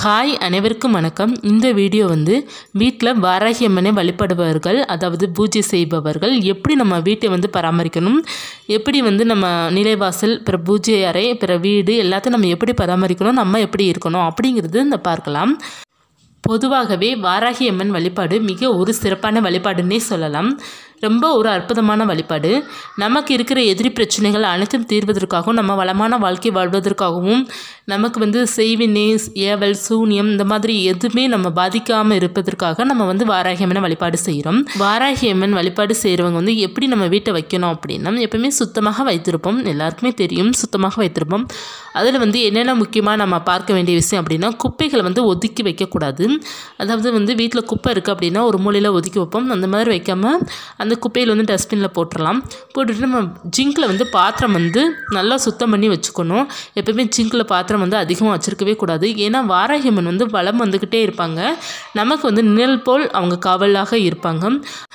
hi அனைவருக்கும் வணக்கம் இந்த வீடியோ வந்து வீட்டில் வாராகி அம்மனை வழிபடுபவர்கள் அதாவது பூஜை செய்பவர்கள் எப்படி நம்ம வீட்டை வந்து பராமரிக்கணும் எப்படி வந்து நம்ம நிலைவாசல் பிற பூஜை அறை பிற வீடு எல்லாத்தையும் நம்ம எப்படி பராமரிக்கணும் நம்ம எப்படி இருக்கணும் அப்படிங்கிறது இந்த பார்க்கலாம் பொதுவாகவே வாராகி அம்மன் வழிபாடு மிக ஒரு சிறப்பான வழிபாடுன்னே சொல்லலாம் ரொம்ப ஒரு அற்புதமான வழிபாடு நமக்கு இருக்கிற எதிரி பிரச்சனைகள் அனைத்தும் தீர்வதற்காகவும் நம்ம வளமான வாழ்க்கை வாழ்வதற்காகவும் நமக்கு வந்து செய்வினை ஏவல் சூனியம் இந்த மாதிரி எதுவுமே நம்ம பாதிக்காமல் இருப்பதற்காக நம்ம வந்து வாராகி அம்மனை வழிபாடு செய்கிறோம் வாராகி அம்மன் வழிபாடு செய்கிறவங்க வந்து எப்படி நம்ம வீட்டை வைக்கணும் அப்படின்னா எப்பவுமே சுத்தமாக வைத்திருப்போம் எல்லாருக்குமே தெரியும் சுத்தமாக வைத்திருப்போம் அதில் வந்து என்னென்ன முக்கியமாக நம்ம பார்க்க வேண்டிய விஷயம் அப்படின்னா குப்பைகளை வந்து ஒதுக்கி வைக்கக்கூடாது அதாவது வந்து வீட்டில் குப்பை இருக்குது அப்படின்னா ஒரு மூலையில் ஒதுக்கி வைப்போம் அந்த மாதிரி வைக்காமல் அந்த குப்பையில் வந்து டஸ்ட்பினில் போட்டுடலாம் போட்டுட்டு நம்ம ஜிங்கில் வந்து பாத்திரம் வந்து நல்லா சுத்தம் பண்ணி வச்சுக்கணும் எப்பவுமே ஜிங்கில் பாத்திரம் வந்து அதிகமாக வச்சுருக்கவே கூடாது ஏன்னா வாராகியம்மன் வந்து வளம் வந்துக்கிட்டே இருப்பாங்க நமக்கு வந்து நிழல் போல் அவங்க காவலாக இருப்பாங்க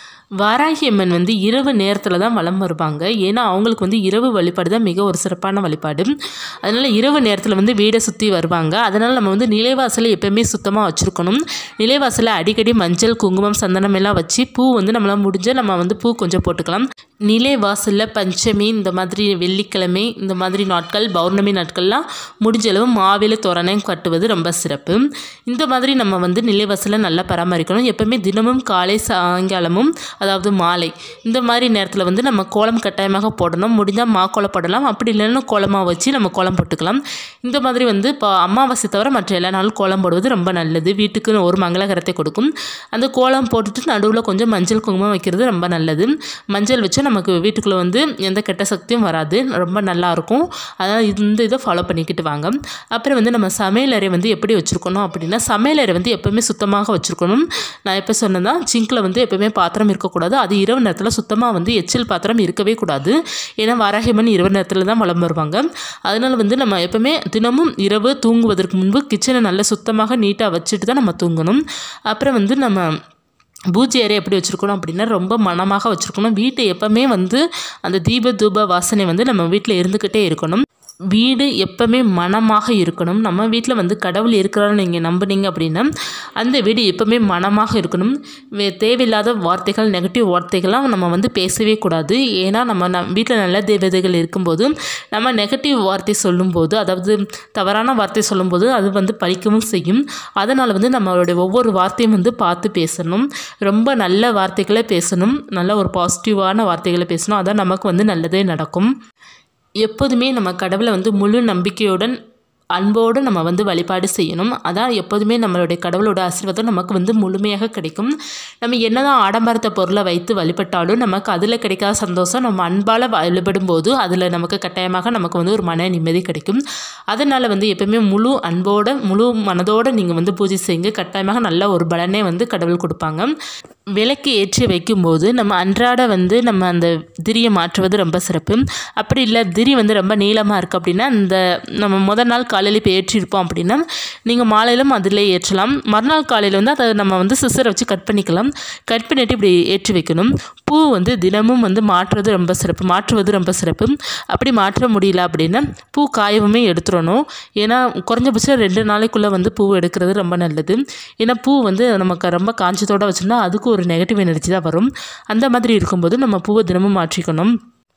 வாராகி அம்மன் வந்து இரவு நேரத்தில் தான் வலம் வருவாங்க ஏன்னா அவங்களுக்கு வந்து இரவு வழிபாடு தான் மிக ஒரு சிறப்பான வழிபாடு அதனால் இரவு நேரத்தில் வந்து வீடை சுற்றி வருவாங்க அதனால் நம்ம வந்து நிலைவாசலை எப்போயுமே சுத்தமாக வச்சுருக்கணும் நிலைவாசலை அடிக்கடி மஞ்சள் குங்குமம் சந்தனம் எல்லாம் வச்சு பூ வந்து நம்மளால் முடிஞ்ச நம்ம வந்து பூ கொஞ்சம் போட்டுக்கலாம் நிலை வாசலில் பஞ்சமி இந்த மாதிரி வெள்ளிக்கிழமை இந்த மாதிரி நாட்கள் பௌர்ணமி நாட்கள்லாம் முடிஞ்ச அளவு மாவில தோரணம் கட்டுவது ரொம்ப சிறப்பு இந்த மாதிரி நம்ம வந்து நிலைவாசலை நல்லா பராமரிக்கணும் எப்போவுமே தினமும் காலை சாயங்காலமும் அதாவது மாலை இந்த மாதிரி நேரத்தில் வந்து நம்ம கோலம் கட்டாயமாக போடணும் முடிஞ்சால் மா கோலம் போடலாம் அப்படி இல்லைன்னா கோலமாக வச்சு நம்ம கோலம் போட்டுக்கலாம் இந்த மாதிரி வந்து இப்போ அமாவாசை தவிர மற்ற எல்லா நாளும் கோலம் போடுவது ரொம்ப நல்லது வீட்டுக்கு ஒரு மங்களகரத்தை கொடுக்கும் அந்த கோலம் போட்டுட்டு நடுவில் கொஞ்சம் மஞ்சள் குங்குமம் வைக்கிறது ரொம்ப நல்லது மஞ்சள் வச்சு நமக்கு வீட்டுக்குள்ளே வந்து எந்த கெட்ட சக்தியும் வராது ரொம்ப நல்லாயிருக்கும் அதான் இந்த இதை ஃபாலோ பண்ணிக்கிட்டு வாங்க அப்புறம் வந்து நம்ம சமையலறை வந்து எப்படி வச்சுருக்கணும் அப்படின்னா சமையலறை வந்து எப்போவுமே சுத்தமாக வச்சுருக்கணும் நான் எப்போ சொன்னேன்னா சிங்கில் வந்து எப்போவுமே பாத்திரம் இருக்கக்கூடாது அது இரவு நேரத்தில் சுத்தமாக வந்து எச்சில் பாத்திரம் இருக்கவே கூடாது ஏன்னா வாராகியம்மன் இரவு நேரத்தில் தான் வளம் வருவாங்க அதனால் வந்து நம்ம எப்போவுமே தினமும் இரவு தூங்குவதற்கு முன்பு கிச்சனை நல்லா சுத்தமாக நீட்டாக வச்சுட்டு தான் நம்ம தூங்கணும் அப்புறம் வந்து நம்ம பூஜை அறை எப்படி வச்சுருக்கணும் அப்படின்னா ரொம்ப மனமாக வச்சுருக்கணும் வீட்டை எப்போவுமே வந்து அந்த தீப தூப வாசனை வந்து நம்ம வீட்டில் இருந்துக்கிட்டே இருக்கணும் வீடு எப்போவுமே மனமாக இருக்கணும் நம்ம வீட்டில் வந்து கடவுள் இருக்கிறான்னு நீங்கள் நம்புனீங்க அப்படின்னா அந்த வீடு எப்போவுமே மனமாக இருக்கணும் தேவையில்லாத வார்த்தைகள் நெகட்டிவ் வார்த்தைகள்லாம் நம்ம வந்து பேசவே கூடாது ஏன்னா நம்ம நம் வீட்டில் நல்ல தேவதைகள் இருக்கும்போது நம்ம நெகட்டிவ் வார்த்தை சொல்லும்போது அதாவது தவறான வார்த்தை சொல்லும்போது அது வந்து பழிக்கவும் செய்யும் அதனால் வந்து நம்மளுடைய ஒவ்வொரு வார்த்தையும் வந்து பார்த்து பேசணும் ரொம்ப நல்ல வார்த்தைகளை பேசணும் நல்ல ஒரு பாசிட்டிவான வார்த்தைகளை பேசணும் அதான் நமக்கு வந்து நல்லதே நடக்கும் எப்போதுமே நம்ம கடவுளை வந்து முழு நம்பிக்கையுடன் அன்போடு நம்ம வந்து வழிபாடு செய்யணும் அதான் எப்போதுமே நம்மளுடைய கடவுளோட ஆசீர்வாதம் நமக்கு வந்து முழுமையாக கிடைக்கும் நம்ம என்னதான் ஆடம்பரத்தை பொருளை வைத்து வழிபட்டாலும் நமக்கு அதில் கிடைக்காத சந்தோஷம் நம்ம அன்பால் வழிபடும் போது அதில் நமக்கு கட்டாயமாக நமக்கு வந்து ஒரு மன நிம்மதி கிடைக்கும் அதனால் வந்து எப்போவுமே முழு அன்போட முழு மனதோடு நீங்கள் வந்து பூஜை செய்யுங்க கட்டாயமாக நல்ல ஒரு பலனே வந்து கடவுள் கொடுப்பாங்க விளக்கு ஏற்றி வைக்கும்போது நம்ம அன்றாட வந்து நம்ம அந்த திரியை மாற்றுவது ரொம்ப சிறப்பு அப்படி இல்லை திரி வந்து ரொம்ப நீளமாக இருக்குது அப்படின்னா அந்த நம்ம முதல் நாள் காலையில் இப்போ ஏற்றிருப்போம் அப்படின்னா நீங்கள் மாலையிலும் அதில் ஏற்றலாம் மறுநாள் காலையில் வந்து அதை நம்ம வந்து சிசரை வச்சு கட் பண்ணிக்கலாம் கட் பண்ணிவிட்டு இப்படி ஏற்றி வைக்கணும் பூ வந்து தினமும் வந்து மாற்றுறது ரொம்ப சிறப்பு மாற்றுவது ரொம்ப சிறப்பு அப்படி மாற்ற முடியல அப்படின்னா பூ காயவுமே எடுத்துடணும் ஏன்னா குறைஞ்சபட்சம் ரெண்டு நாளைக்குள்ளே வந்து பூ எடுக்கிறது ரொம்ப நல்லது ஏன்னா பூ வந்து நமக்கு ரொம்ப காஞ்சத்தோடு வச்சுருந்தா அதுக்கு ஒரு நெகட்டிவ் எனர்ஜி தான் வரும் அந்த மாதிரி இருக்கும்போது நம்ம பூவை தினமும் மாற்றிக்கணும்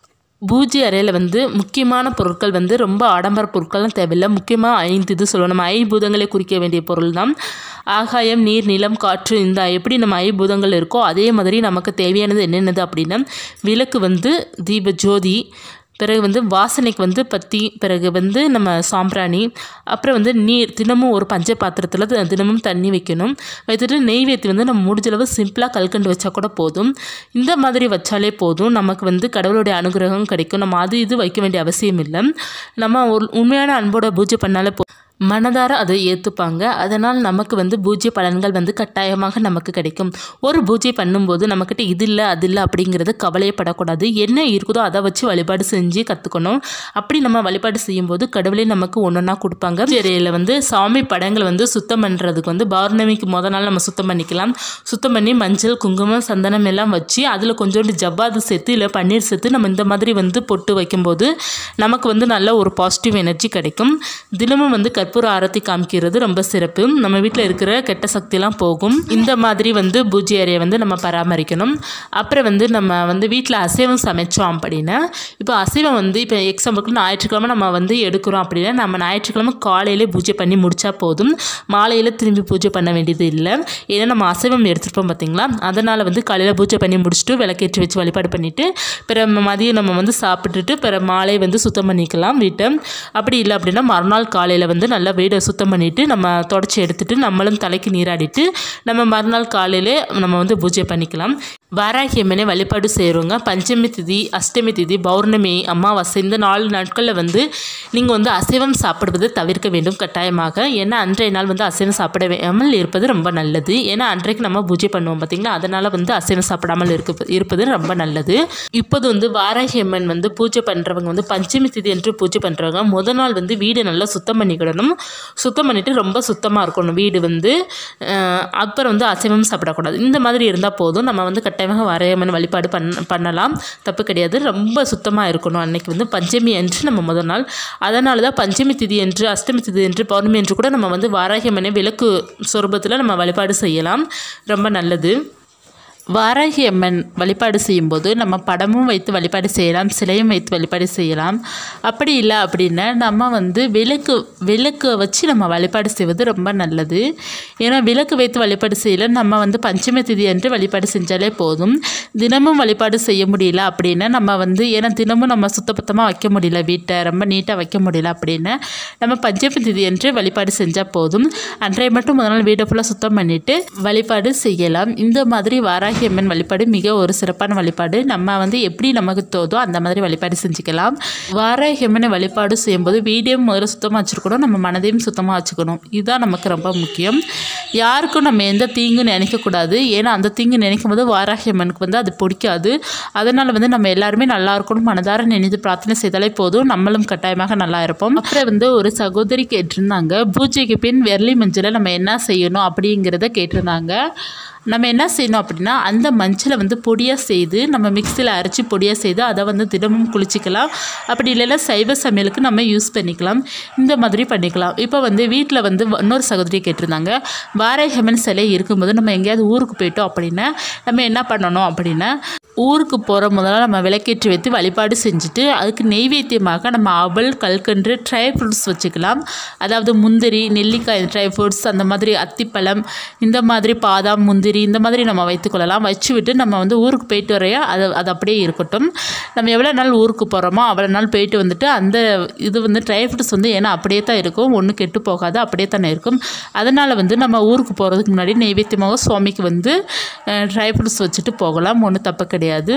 பூஜை அறையில் வந்து முக்கியமான பொருட்கள் வந்து ரொம்ப ஆடம்பர பொருட்கள்லாம் தேவையில்லை முக்கியமாக ஐந்து இது சொல்லணும் நம்ம ஐம்பூதங்களை குறிக்க வேண்டிய பொருள் தான் ஆகாயம் நீர் நிலம் காற்று இந்த எப்படி நம்ம ஐம்பூதங்கள் இருக்கோ அதே மாதிரி நமக்கு தேவையானது என்னென்னது அப்படின்னா விளக்கு வந்து தீப ஜோதி பிறகு வந்து வாசனைக்கு வந்து பத்தி பிறகு வந்து நம்ம சாம்பிராணி அப்புறம் வந்து நீர் தினமும் ஒரு பஞ்ச பாத்திரத்தில் தினமும் தண்ணி வைக்கணும் வைத்துட்டு நெய்வேத்தி வந்து நம்ம முடிஞ்சளவு சிம்பிளாக கல்கண்டு வச்சா கூட போதும் இந்த மாதிரி வச்சாலே போதும் நமக்கு வந்து கடவுளுடைய அனுகிரகம் கிடைக்கும் நம்ம அது இது வைக்க வேண்டிய அவசியம் இல்லை நம்ம ஒரு உண்மையான அன்போட பூஜை பண்ணாலே போ மனதார அதை ஏற்றுப்பாங்க அதனால் நமக்கு வந்து பூஜ்ய பலன்கள் வந்து கட்டாயமாக நமக்கு கிடைக்கும் ஒரு பூஜை பண்ணும்போது நம்மக்கிட்ட இது இல்லை அது இல்லை அப்படிங்கிறது கவலையப்படக்கூடாது என்ன இருக்குதோ அதை வச்சு வழிபாடு செஞ்சு கற்றுக்கணும் அப்படி நம்ம வழிபாடு செய்யும்போது கடவுளே நமக்கு ஒன்றா கொடுப்பாங்க சிறையில் வந்து சாமி படங்களை வந்து சுத்தம் பண்ணுறதுக்கு வந்து பௌர்ணமிக்கு முத நாள் நம்ம சுத்தம் பண்ணிக்கலாம் சுத்தம் பண்ணி மஞ்சள் குங்குமம் சந்தனம் எல்லாம் வச்சு அதில் கொஞ்சோண்டு ஜவ்வாது சேர்த்து இல்லை பன்னீர் சேர்த்து நம்ம இந்த மாதிரி வந்து பொட்டு வைக்கும்போது நமக்கு வந்து நல்ல ஒரு பாசிட்டிவ் எனர்ஜி கிடைக்கும் தினமும் வந்து கற்பூர கற்பூர ஆரத்தி காமிக்கிறது ரொம்ப சிறப்பு நம்ம வீட்டில் இருக்கிற கெட்ட சக்திலாம் போகும் இந்த மாதிரி வந்து பூஜை அறையை வந்து நம்ம பராமரிக்கணும் அப்புறம் வந்து நம்ம வந்து வீட்டில் அசைவம் சமைச்சோம் அப்படின்னா இப்போ அசைவம் வந்து இப்போ எக்ஸாம்பிளுக்கு ஞாயிற்றுக்கிழமை நம்ம வந்து எடுக்கிறோம் அப்படின்னா நம்ம ஞாயிற்றுக்கிழமை காலையிலே பூஜை பண்ணி முடிச்சா போதும் மாலையில் திரும்பி பூஜை பண்ண வேண்டியது இல்லை ஏன்னா நம்ம அசைவம் எடுத்துருப்போம் பார்த்தீங்களா அதனால் வந்து காலையில் பூஜை பண்ணி முடிச்சுட்டு விளக்கேற்றி வச்சு வழிபாடு பண்ணிவிட்டு பிற மதியம் நம்ம வந்து சாப்பிட்டுட்டு பிற மாலை வந்து சுத்தம் பண்ணிக்கலாம் வீட்டை அப்படி இல்லை அப்படின்னா மறுநாள் காலையில் வந்து நல்லா வீடை சுத்தம் பண்ணிவிட்டு நம்ம தொடச்சி எடுத்துட்டு நம்மளும் தலைக்கு நீராடிட்டு நம்ம மறுநாள் காலையிலே நம்ம வந்து பூஜை பண்ணிக்கலாம் வாராகி அம்மனை வழிபாடு செய்கிறவங்க பஞ்சமி திதி அஷ்டமி திதி பௌர்ணமி அமாவாசை இந்த நாலு நாட்களில் வந்து நீங்கள் வந்து அசைவம் சாப்பிடுவதை தவிர்க்க வேண்டும் கட்டாயமாக ஏன்னா அன்றைய நாள் வந்து அசைவம் சாப்பிடாமல் இருப்பது ரொம்ப நல்லது ஏன்னா அன்றைக்கு நம்ம பூஜை பண்ணுவோம் பார்த்தீங்களா அதனால் வந்து அசைவம் சாப்பிடாமல் இருக்க இருப்பது ரொம்ப நல்லது இப்போது வந்து வாராகி அம்மன் வந்து பூஜை பண்ணுறவங்க வந்து பஞ்சமி திதி என்று பூஜை பண்ணுறவங்க முத நாள் வந்து வீடு நல்லா சுத்தம் பண்ணிக்கிடணும் சுத்தம் பண்ணிவிட்டு ரொம்ப சுத்தமாக இருக்கணும் வீடு வந்து அஹ், அப்புறம் வந்து அசைவம் சாப்பிடக்கூடாது இந்த மாதிரி இருந்தால் போதும் நம்ம வந்து கட்டாயமாக வாராயம்மன் வழிபாடு பண்ண பண்ணலாம் தப்பு கிடையாது ரொம்ப சுத்தமாக இருக்கணும் அன்னைக்கு வந்து பஞ்சமி அன்று நம்ம முதல் நாள் அதனால தான் பஞ்சமி திதி என்று அஷ்டமி திதி என்று பௌர்ணமி என்று கூட நம்ம வந்து வாராகி அம்மனை விளக்கு சொரூபத்தில் நம்ம வழிபாடு செய்யலாம் ரொம்ப நல்லது வாராகி அம்மன் வழிபாடு செய்யும்போது நம்ம படமும் வைத்து வழிபாடு செய்யலாம் சிலையும் வைத்து வழிபாடு செய்யலாம் அப்படி இல்லை அப்படின்னா நம்ம வந்து விளக்கு விளக்கு வச்சு நம்ம வழிபாடு செய்வது ரொம்ப நல்லது ஏன்னா விளக்கு வைத்து வழிபாடு செய்யல நம்ம வந்து பஞ்சமி திதி அன்று வழிபாடு செஞ்சாலே போதும் தினமும் வழிபாடு செய்ய முடியல அப்படின்னா நம்ம வந்து ஏன்னா தினமும் நம்ம சுத்தபத்தமாக வைக்க முடியல வீட்டை ரொம்ப நீட்டாக வைக்க முடியல அப்படின்னா நம்ம பஞ்சமி திதி அன்று வழிபாடு செஞ்சால் போதும் அன்றைய மட்டும் முதல் நாள் வீடை ஃபுல்லாக சுத்தம் பண்ணிவிட்டு வழிபாடு செய்யலாம் இந்த மாதிரி வாராகி அம்மன் வழிபாடு மிக ஒரு சிறப்பான வழிபாடு நம்ம வந்து எப்படி நமக்கு தோதோ அந்த மாதிரி வழிபாடு செஞ்சுக்கலாம் வாராகி அம்மனை வழிபாடு செய்யும்போது வீடையும் முதல்ல சுத்தமாக வச்சுருக்கணும் நம்ம மனதையும் சுத்தமாக வச்சுக்கணும் இதுதான் நமக்கு ரொம்ப முக்கியம் யாருக்கும் நம்ம எந்த தீங்கும் நினைக்கக்கூடாது ஏன்னா அந்த தீங்கு நினைக்கும் போது வாராகி அம்மனுக்கு வந்து அது பிடிக்காது அதனால் வந்து நம்ம எல்லாருமே நல்லா இருக்கணும் மனதார நினைத்து பிரார்த்தனை செய்தாலே போதும் நம்மளும் கட்டாயமாக நல்லா இருப்போம் அப்புறம் வந்து ஒரு சகோதரி கேட்டிருந்தாங்க பூஜைக்கு பின் வெள்ளி மஞ்சளை நம்ம என்ன செய்யணும் அப்படிங்கிறத கேட்டிருந்தாங்க நம்ம என்ன செய்யணும் அப்படின்னா அந்த மஞ்சளை வந்து பொடியாக செய்து நம்ம மிக்சியில் அரைச்சி பொடியாக செய்து அதை வந்து தினமும் குளிச்சிக்கலாம் அப்படி இல்லைன்னா சைவ சமையலுக்கு நம்ம யூஸ் பண்ணிக்கலாம் இந்த மாதிரி பண்ணிக்கலாம் இப்போ வந்து வீட்டில் வந்து இன்னொரு சகோதரி கேட்டிருந்தாங்க வாராகமன் சிலை இருக்கும்போது நம்ம எங்கேயாவது ஊருக்கு போயிட்டோம் அப்படின்னா நம்ம என்ன பண்ணணும் அப்படின்னா ஊருக்கு போகிற முதல்ல நம்ம விளக்கேற்றி வைத்து வழிபாடு செஞ்சுட்டு அதுக்கு நெய்வேத்தியமாக நம்ம அவல் கல்கன்று ட்ரை ஃப்ரூட்ஸ் வச்சுக்கலாம் அதாவது முந்திரி நெல்லிக்காய் ட்ரை ஃப்ரூட்ஸ் அந்த மாதிரி அத்திப்பழம் இந்த மாதிரி பாதாம் முந்திரி இந்த மாதிரி நம்ம வைத்துக்கொள்ளலாம் வச்சு விட்டு நம்ம வந்து ஊருக்கு போயிட்டு வரையா அது அது அப்படியே இருக்கட்டும் நம்ம எவ்வளோ நாள் ஊருக்கு போகிறோமோ அவ்வளோ நாள் போயிட்டு வந்துட்டு அந்த இது வந்து ட்ரை ஃப்ரூட்ஸ் வந்து ஏன்னா அப்படியே தான் இருக்கும் ஒன்றும் கெட்டு போகாது அப்படியே தானே இருக்கும் அதனால் வந்து நம்ம ஊருக்கு போகிறதுக்கு முன்னாடி நெய்வேத்தியமாக சுவாமிக்கு வந்து ட்ரை ஃப்ரூட்ஸ் வச்சுட்டு போகலாம் ஒன்றும் தப்பு கிடையாது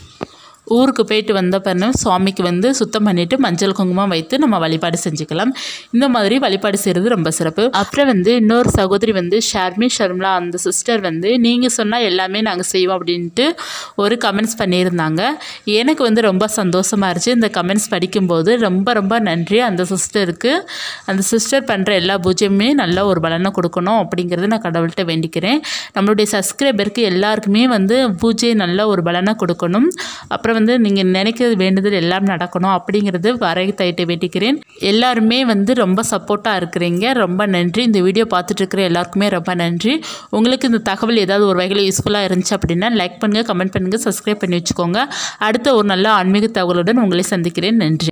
ஊருக்கு போயிட்டு வந்த பிறகு சுவாமிக்கு வந்து சுத்தம் பண்ணிவிட்டு மஞ்சள் குங்குமம் வைத்து நம்ம வழிபாடு செஞ்சுக்கலாம் இந்த மாதிரி வழிபாடு செய்கிறது ரொம்ப சிறப்பு அப்புறம் வந்து இன்னொரு சகோதரி வந்து ஷர்மி ஷர்மிளா அந்த சிஸ்டர் வந்து நீங்கள் சொன்னால் எல்லாமே நாங்கள் செய்வோம் அப்படின்ட்டு ஒரு கமெண்ட்ஸ் பண்ணியிருந்தாங்க எனக்கு வந்து ரொம்ப சந்தோஷமாக இருந்துச்சு இந்த கமெண்ட்ஸ் படிக்கும்போது ரொம்ப ரொம்ப நன்றி அந்த சிஸ்டருக்கு அந்த சிஸ்டர் பண்ணுற எல்லா பூஜையுமே நல்ல ஒரு பலனை கொடுக்கணும் அப்படிங்கிறத நான் கடவுள்கிட்ட வேண்டிக்கிறேன் நம்மளுடைய சப்ஸ்கிரைபருக்கு எல்லாருக்குமே வந்து பூஜை நல்ல ஒரு பலனை கொடுக்கணும் அப்புறம் வந்து நீங்கள் நினைக்கிறது வேண்டுதல் எல்லாம் நடக்கணும் அப்படிங்கிறது வரை தைட்டு வேண்டிக்கிறேன் எல்லாருமே வந்து ரொம்ப சப்போர்ட்டாக இருக்கிறீங்க ரொம்ப நன்றி இந்த வீடியோ பார்த்துட்டு இருக்கிற எல்லாருக்குமே ரொம்ப நன்றி உங்களுக்கு இந்த தகவல் ஏதாவது ஒரு வகையில் யூஸ்ஃபுல்லாக இருந்துச்சு அப்படின்னா லைக் பண்ணுங்கள் கமெண்ட் பண்ணுங்கள் சப்ஸ்கிரைப் பண்ணி வச்சுக்கோங்க அடுத்த ஒரு நல்ல ஆன்மீக தகவலுடன் உங்களை சந்திக்கிறேன் நன்றி